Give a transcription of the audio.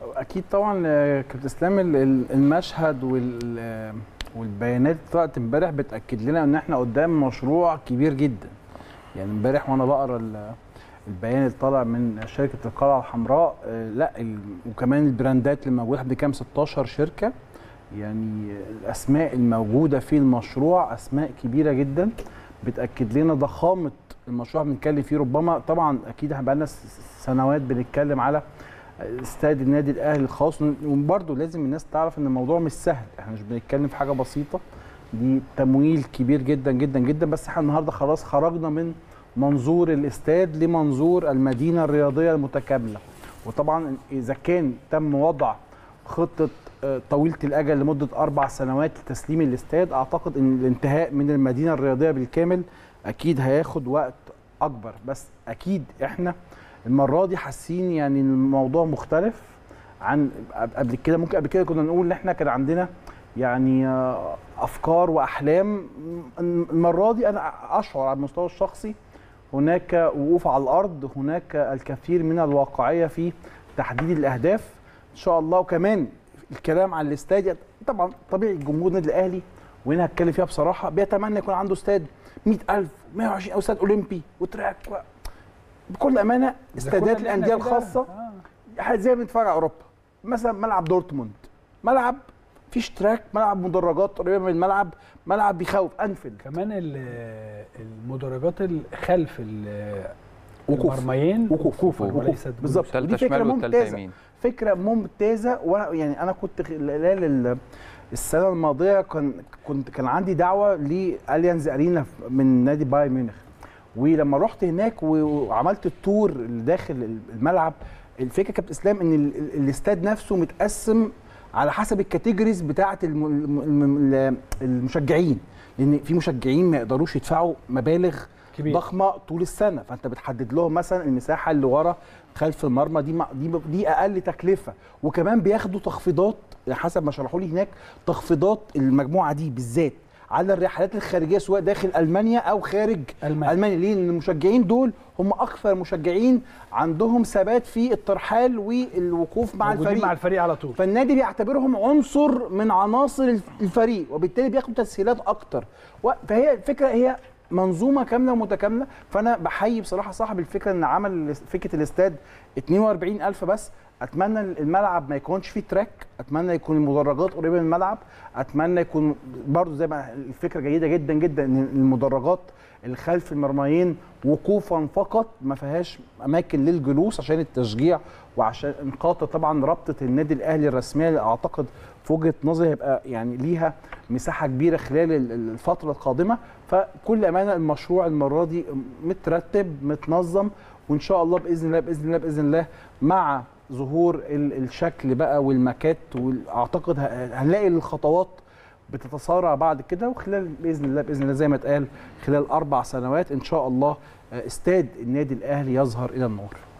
اكيد طبعا آه، كابتن اسلام ال- ال- المشهد وال آه، والبيانات اللي طلعت امبارح بتاكد لنا ان احنا قدام مشروع كبير جدا يعني امبارح وانا بقرا ال- البيان اللي طالع من شركه القلعه الحمراء آه، لا ال- وكمان البراندات اللي موجوده احنا بكام 16 شركه يعني الاسماء الموجوده في المشروع اسماء كبيره جدا بتاكد لنا ضخامه المشروع بنتكلم فيه ربما طبعا اكيد احنا بقالنا س- سنوات بنتكلم على استاد النادي الاهلي الخاص وبرده لازم الناس تعرف ان الموضوع مش سهل احنا مش بنتكلم في حاجه بسيطه دي تمويل كبير جدا جدا جدا بس احنا النهارده خلاص خرجنا من منظور الاستاد لمنظور المدينه الرياضيه المتكامله وطبعا اذا كان تم وضع خطه آه، طويله الاجل لمده اربع سنوات لتسليم الاستاد اعتقد ان الانتهاء من المدينه الرياضيه بالكامل اكيد هياخد وقت اكبر بس اكيد احنا المره دي حاسين يعني إن الموضوع مختلف عن قبل كده ممكن قبل كده كنا نقول ان احنا كان عندنا يعني آه، افكار واحلام المره دي انا اشعر على المستوى الشخصي هناك وقوف على الارض هناك الكثير من الواقعيه في تحديد الاهداف ان شاء الله وكمان الكلام عن الاستاد طبعا طبيعي الجمهور النادي الاهلي وهنا هتكلم فيها بصراحه بيتمنى يكون عنده استاد 100000 120 او استاد اولمبي وتراك و... بكل امانه استادات الانديه الخاصه زي ما بنتفرج على اوروبا مثلا ملعب دورتموند ملعب فيش تراك ملعب مدرجات قريبه من الملعب ملعب بيخوف انفيلد كمان ال- المدرجات ال- خلف ال- وقوف. المرميين وقوف. وقوفا وقوف. وليست بالظبط. جول. ودي ثالثه فكرة شمال والثالثه ممتازة. يمين فكره ممتازه وانا يعني انا كنت خلال ال- السنه الماضيه كان كنت كان عندي دعوه لاليانز ارينا من نادي بايرن ميونخ ولما رحت هناك وعملت التور اللي داخل الملعب الفكره كابتن اسلام ان ال- ال- الاستاد نفسه متقسم على حسب الكاتيجوريز بتاعه الم- الم- الم- المشجعين لان في مشجعين ما يقدروش يدفعوا مبالغ كبير. ضخمه طول السنه فانت بتحدد لهم مثلا المساحه اللي ورا خلف المرمى دي مع- دي دي اقل تكلفه وكمان بياخدوا تخفيضات حسب ما شرحوا لي هناك تخفيضات المجموعه دي بالذات على الرحلات الخارجيه سواء داخل المانيا او خارج ألمانيا. المانيا ليه؟ لان المشجعين دول هم اكثر مشجعين عندهم ثبات في الترحال والوقوف مع موجودين الفريق مع الفريق على طول فالنادي بيعتبرهم عنصر من عناصر الفريق وبالتالي بياخدوا تسهيلات اكتر و- فهي الفكره هي منظومه كامله ومتكامله فانا بحيي بصراحه صاحب الفكره ان عمل فكره الاستاد 42000 بس اتمنى الملعب ما يكونش فيه تراك اتمنى يكون المدرجات قريبه من الملعب اتمنى يكون برضو زي ما الفكره جيده جدا جدا ان المدرجات اللي خلف المرميين وقوفا فقط ما فيهاش اماكن للجلوس عشان التشجيع وعشان خاطر طبعا رابطه النادي الاهلي الرسميه اللي اعتقد في وجهه نظري هيبقى يعني ليها مساحه كبيره خلال ال- ال- الفتره القادمه فكل امانه المشروع المره دي مترتب متنظم وان شاء الله باذن الله باذن الله باذن الله مع ظهور ال- الشكل بقى والماكات واعتقد ه- هنلاقي الخطوات بتتسارع بعد كده وخلال باذن الله باذن الله زي ما اتقال خلال اربع سنوات ان شاء الله آه، استاد النادي الاهلي يظهر الى النور